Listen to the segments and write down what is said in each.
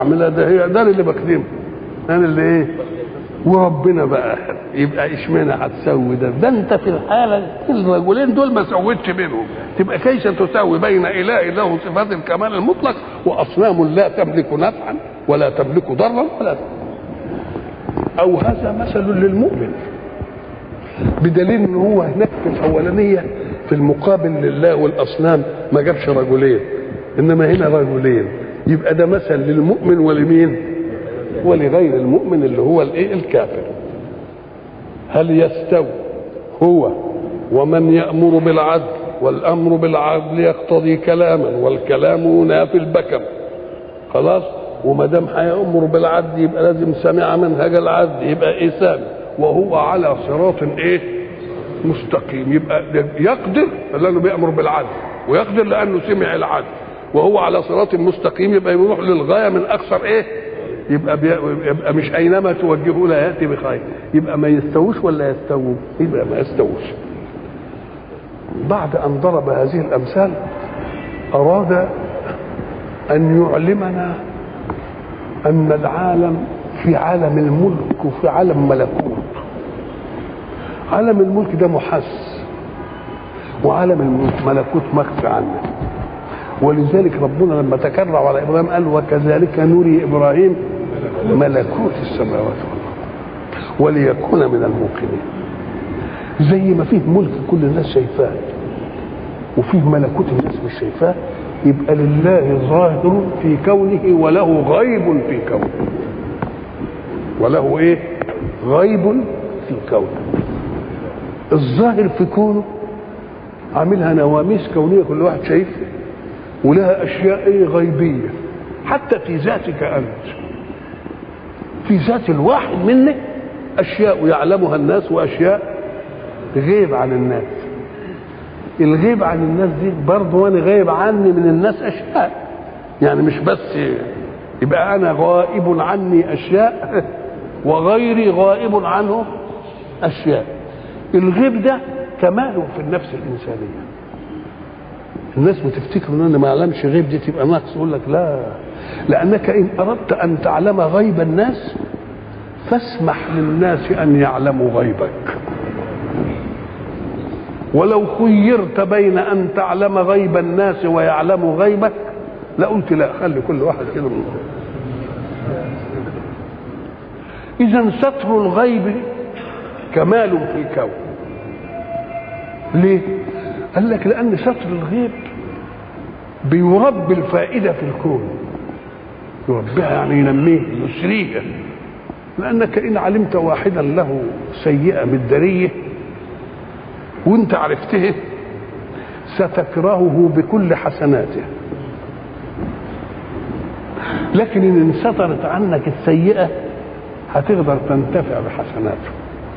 اعملها ده هي ده اللي بخدمه انا اللي ايه وربنا بقى يبقى اشمعنى هتسوي ده ده انت في الحاله الرجلين دول ما سويتش بينهم تبقى كيف تساوي بين اله له صفات الكمال المطلق واصنام لا تملك نفعا ولا تملك ضرا ولا او هذا مثل للمؤمن بدليل ان هو هناك في الاولانيه في المقابل لله والاصنام ما جابش رجلين انما هنا رجلين يبقى ده مثل للمؤمن ولمين ولغير المؤمن اللي هو الايه الكافر هل يستوي هو ومن يامر بالعدل والامر بالعدل يقتضي كلاما والكلام ينافي البكم خلاص وما دام هيامر بالعدل يبقى لازم سمع منهج العدل يبقى ايه سامع وهو على صراط ايه مستقيم يبقى يقدر لانه بيامر بالعدل ويقدر لانه سمع العدل وهو على صراط مستقيم يبقى يروح للغايه من اكثر ايه يبقى بي... يبقى مش اينما توجهه لا ياتي بخير يبقى ما يستووش ولا يستووا يبقى ما يستووش بعد ان ضرب هذه الامثال اراد ان يعلمنا ان العالم في عالم الملك وفي عالم ملكوت عالم الملك ده محس وعالم الملكوت مخفي عنه ولذلك ربنا لما تكرر على ابراهيم قال وكذلك نري ابراهيم ملكوت السماوات والارض وليكون من الموقنين زي ما فيه ملك كل الناس شايفاه وفيه ملكوت الناس مش شايفاه يبقى لله ظاهر في كونه وله غيب في كونه وله ايه غيب في كونه الظاهر في كونه عاملها نواميس كونيه كل واحد شايفها ولها اشياء ايه غيبيه حتى في ذاتك انت في ذات الواحد منك اشياء يعلمها الناس واشياء غيب عن الناس الغيب عن الناس دي برضه وانا غايب عني من الناس اشياء يعني مش بس يبقى انا غائب عني اشياء وغيري غائب عنه اشياء الغيب ده كماله في النفس الانسانيه الناس بتفتكر ان انا ما اعلمش غيب دي تبقى ناقص يقول لك لا لانك ان اردت ان تعلم غيب الناس فاسمح للناس ان يعلموا غيبك ولو خيرت بين ان تعلم غيب الناس ويعلموا غيبك لقلت لا خلي كل واحد كده من اذا ستر الغيب كمال في الكون ليه قال لك لان ستر الغيب بيربي الفائده في الكون يربيها يعني ينميه يسريها لانك ان علمت واحدا له سيئه مداريه وانت عرفته ستكرهه بكل حسناته لكن ان انسترت عنك السيئه هتقدر تنتفع بحسناته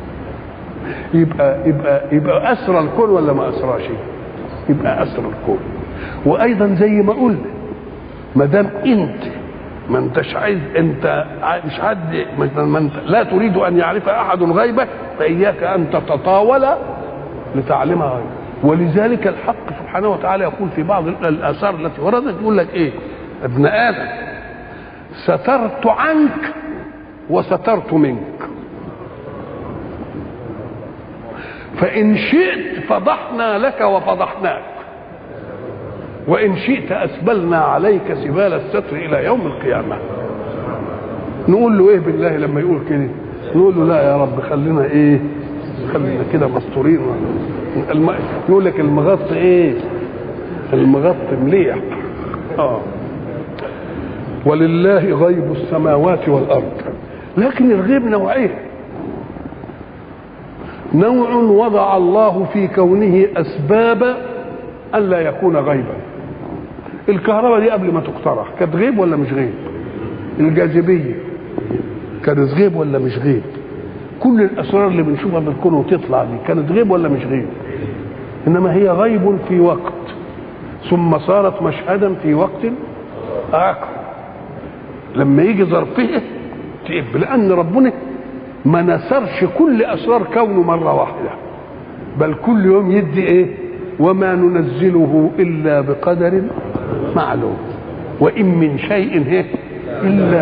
يبقى يبقى يبقى اسرى الكون ولا ما اسراش يبقى اسرى الكون وايضا زي ما قلنا ما دام انت ما انتش عايز انت مش حد ما انت لا تريد ان يعرف احد غيبك فاياك ان تتطاول لتعلمها غيبك ولذلك الحق سبحانه وتعالى يقول في بعض الاثار التي وردت يقول لك ايه ابن ادم سترت عنك وسترت منك فإن شئت فضحنا لك وفضحناك وإن شئت أسبلنا عليك سبال الستر إلى يوم القيامة نقول له إيه بالله لما يقول كده نقول له لا يا رب خلينا إيه خلينا كده مستورين الم... يقول لك المغط إيه المغط مليح آه ولله غيب السماوات والأرض لكن الغيب نوعين نوع وضع الله في كونه اسباب الا يكون غيبا الكهرباء دي قبل ما تقترح كانت غيب ولا مش غيب الجاذبيه كانت غيب ولا مش غيب كل الاسرار اللي بنشوفها في الكون وتطلع دي كانت غيب ولا مش غيب انما هي غيب في وقت ثم صارت مشهدا في وقت اخر لما يجي ظرفه تقب لان ربنا ما نسرش كل اسرار كونه مره واحده بل كل يوم يدي ايه وما ننزله الا بقدر معلوم وان من شيء ايه الا